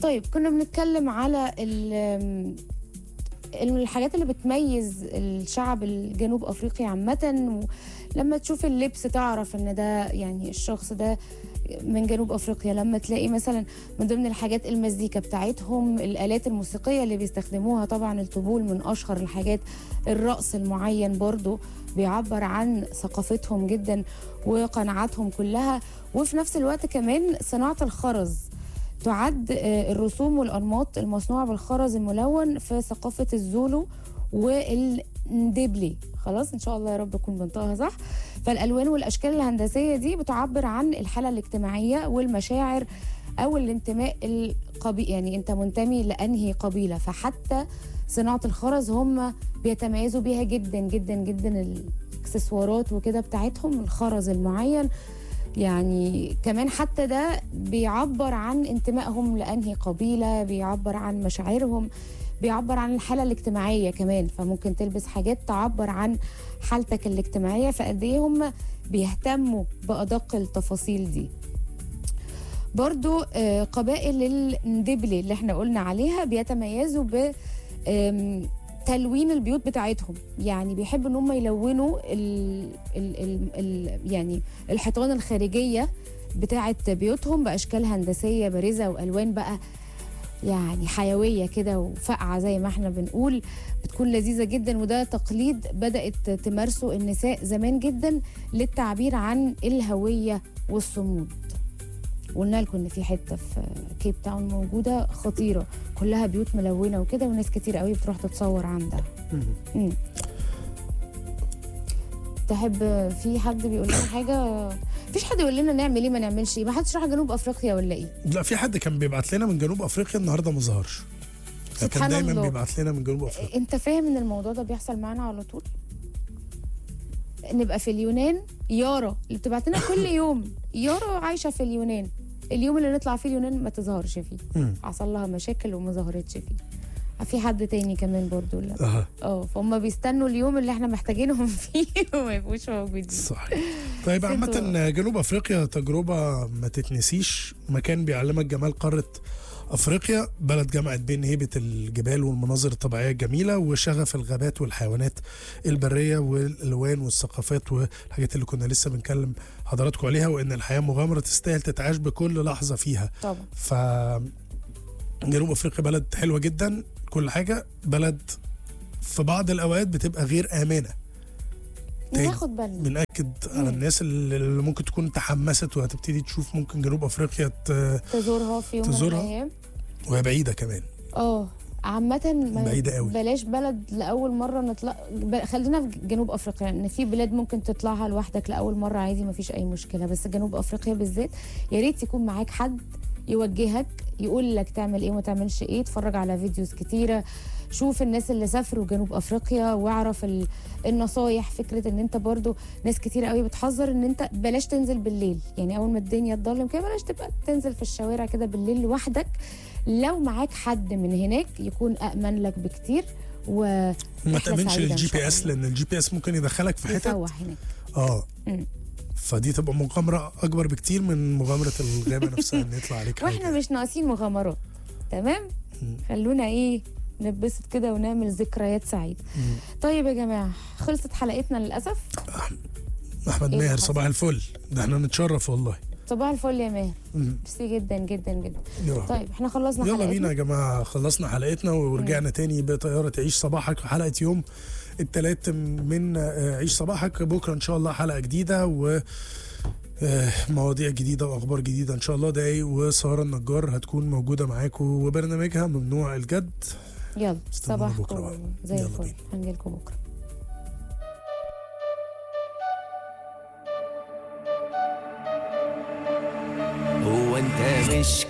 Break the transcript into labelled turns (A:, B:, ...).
A: طيب كنا بنتكلم على ال- الحاجات اللي بتميز الشعب الجنوب افريقي عامه لما تشوف اللبس تعرف ان ده يعني الشخص ده من جنوب افريقيا لما تلاقي مثلا من ضمن الحاجات المزيكا بتاعتهم الالات الموسيقيه اللي بيستخدموها طبعا الطبول من اشهر الحاجات الرقص المعين برضو بيعبر عن ثقافتهم جدا وقناعاتهم كلها وفي نفس الوقت كمان صناعه الخرز تعد آه، الرسوم والانماط المصنوعه بالخرز الملون في ثقافه الزولو والندبلي خلاص ان شاء الله يا رب اكون بنطقها صح فالالوان والاشكال الهندسيه دي بتعبر عن الحاله الاجتماعيه والمشاعر او الانتماء القبي يعني انت منتمي لانهي قبيله فحتى صناعه الخرز هم بيتميزوا بيها جدا جدا جدا الاكسسوارات وكده بتاعتهم الخرز المعين يعني كمان حتى ده بيعبر عن انتمائهم لانهي قبيله بيعبر عن مشاعرهم بيعبر عن الحاله الاجتماعيه كمان فممكن تلبس حاجات تعبر عن حالتك الاجتماعيه فقد ايه هم بيهتموا بادق التفاصيل دي برضو آه، قبائل الندبلي اللي احنا قلنا عليها بيتميزوا ب آم، تلوين البيوت بتاعتهم يعني بيحبوا ان هم يلونوا ال ال ال ال يعني الحيطان الخارجيه بتاعه بيوتهم باشكال هندسيه بارزه والوان بقى يعني حيويه كده وفقعه زي ما احنا بنقول بتكون لذيذه جدا وده تقليد بدات تمارسه النساء زمان جدا للتعبير عن الهويه والصمود قلنا لكم ان في حته في كيب تاون موجوده خطيره كلها بيوت ملونه وكده وناس كتير قوي بتروح تتصور عندها مم. تحب في حد بيقول لنا حاجه مفيش حد يقول لنا نعمل ايه ما نعملش ايه ما حدش راح جنوب افريقيا ولا ايه
B: لا في حد كان بيبعت لنا من جنوب افريقيا النهارده ما ظهرش كان
A: سبحان
B: دايما
A: الله.
B: بيبعت لنا من جنوب افريقيا
A: انت فاهم ان الموضوع ده بيحصل معانا على طول نبقى في اليونان يارا اللي بتبعت لنا كل يوم يارا عايشه في اليونان اليوم اللي نطلع فيه اليونان ما تظهرش فيه
B: مم.
A: حصل لها مشاكل وما ظهرتش فيه في حد تاني كمان برضو لا
B: اها
A: اه فهم بيستنوا اليوم اللي احنا محتاجينهم فيه وما يبقوش موجودين
B: صحيح طيب عامة جنوب افريقيا تجربة ما تتنسيش مكان بيعلمك جمال قارة افريقيا بلد جمعت بين هيبة الجبال والمناظر الطبيعية الجميلة وشغف الغابات والحيوانات البرية والالوان والثقافات والحاجات اللي كنا لسه بنكلم حضراتكم عليها وان الحياة مغامرة تستاهل تتعاش بكل لحظة فيها
A: طبعا
B: ف جنوب افريقيا بلد حلوه جدا كل حاجه بلد في بعض الاوقات بتبقى غير امنه تاني.
A: ناخد بالنا
B: بنأكد على الناس اللي اللي ممكن تكون تحمست وهتبتدي تشوف ممكن جنوب افريقيا ت-
A: تزورها في يوم
B: تزورها؟
A: من الايام
B: وهي بعيده كمان
A: اه عامة ما-
B: بعيدة قوي.
A: بلاش بلد لأول مرة نطلع ب- خلينا في جنوب أفريقيا لأن في بلاد ممكن تطلعها لوحدك لأول مرة عادي ما فيش أي مشكلة بس جنوب أفريقيا بالذات يا ريت يكون معاك حد يوجهك يقول لك تعمل إيه وما تعملش إيه اتفرج على فيديوز كتيرة شوف الناس اللي سافروا جنوب أفريقيا واعرف ال- النصايح فكرة إن أنت برضو ناس كتير قوي بتحذر إن أنت بلاش تنزل بالليل يعني أول ما الدنيا تضلم كده بلاش تبقى تنزل في الشوارع كده بالليل لوحدك لو معاك حد من هناك يكون أأمن لك بكتير و
B: ما
A: رحلة
B: تامنش
A: سعيدة إن
B: للجي
A: شاء
B: بي اس
A: الله.
B: لان الجي بي اس ممكن يدخلك في حتت
A: يسوح هناك
B: اه
A: مم.
B: فدي تبقى مغامره اكبر بكتير من مغامره الغابه نفسها ان يطلع عليك
A: واحنا
B: حاجه
A: مش ناقصين مغامرات تمام
B: مم.
A: خلونا ايه نتبسط كده ونعمل ذكريات سعيدة
B: مم.
A: طيب يا جماعة خلصت حلقتنا للأسف
B: احمد
A: إيه اللي
B: ماهر
A: حصل؟
B: صباح الفل ده احنا نتشرف والله
A: صباح الفل يا ماهر
B: مم.
A: ميرسي جدا جدا جدا
B: يلا.
A: طيب احنا خلصنا
B: يلا
A: حلقتنا.
B: بينا يا جماعه خلصنا حلقتنا ورجعنا تاني بطياره تعيش صباحك حلقه يوم الثلاث من آه، عيش صباحك بكره ان شاء الله حلقه جديده و آه، مواضيع جديده واخبار جديده ان شاء الله داي وساره النجار هتكون موجوده معاكم وبرنامجها ممنوع الجد
A: يلا
B: استنونا
A: صباحكم
B: بكرة بقى.
A: زي
B: يلا
A: الفل
B: بينا.
A: هنجيلكم بكرة
C: هو انت مش